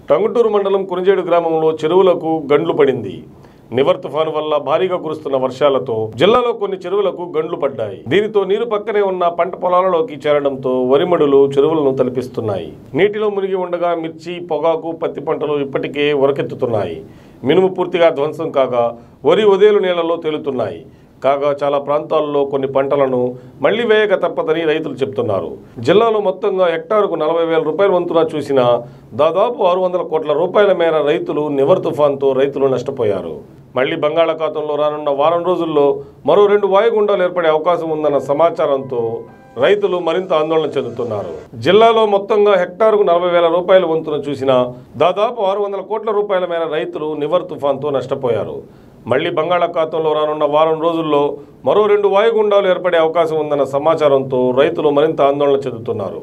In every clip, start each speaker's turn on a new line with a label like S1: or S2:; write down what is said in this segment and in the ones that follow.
S1: టంగుటూరు మండలం కురిజేడు గ్రామంలో చెరువులకు గండ్లు పడింది నివర్ తుఫాను వల్ల భారీగా కురుస్తున్న వర్షాలతో జిల్లాలో కొన్ని చెరువులకు గండ్లు పడ్డాయి దీనితో నీరు పక్కనే ఉన్న పంట పొలాలలోకి చేరడంతో వరిమడులు చెరువులను తలపిస్తున్నాయి నీటిలో మునిగి ఉండగా మిర్చి పొగాకు పత్తి పంటలు ఇప్పటికే ఉరకెత్తుతున్నాయి మినుము పూర్తిగా ధ్వంసం కాగా వరి ఉదయలు నీళ్లలో తేలుతున్నాయి కాగా చాలా ప్రాంతాల్లో కొన్ని పంటలను మళ్లీ వేయక తప్పదని రైతులు చెప్తున్నారు జిల్లాలో మొత్తంగా హెక్టారుకు నలభై వేల రూపాయల వంతున చూసిన దాదాపు ఆరు వందల కోట్ల రూపాయల మేర రైతులు నివర్ తుఫాన్తో రైతులు నష్టపోయారు మళ్లీ బంగాళాఖాతంలో రానున్న వారం రోజుల్లో మరో రెండు వాయుగుండాలు ఏర్పడే అవకాశం ఉందన్న సమాచారంతో రైతులు మరింత ఆందోళన చెందుతున్నారు జిల్లాలో మొత్తంగా హెక్టారుకు నలభై వేల రూపాయల వంతున చూసిన దాదాపు ఆరు వందల కోట్ల రూపాయల మేర రైతులు నివర్ తుఫాన్తో నష్టపోయారు మళ్లీ బంగాళాఖాతంలో రానున్న వారం రోజుల్లో మరో రెండు వాయుగుండాలు ఏర్పడే అవకాశం ఉందన్న సమాచారంతో రైతులు మరింత ఆందోళన చెందుతున్నారు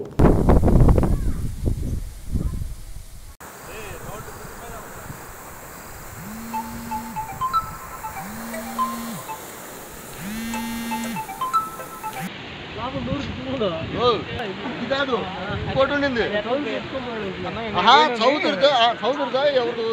S2: ఓ, ఇది కాదు ఇంకోటి ఉండింది ఆహా చౌదరిదా ఆ, చౌదరిదా ఎవరు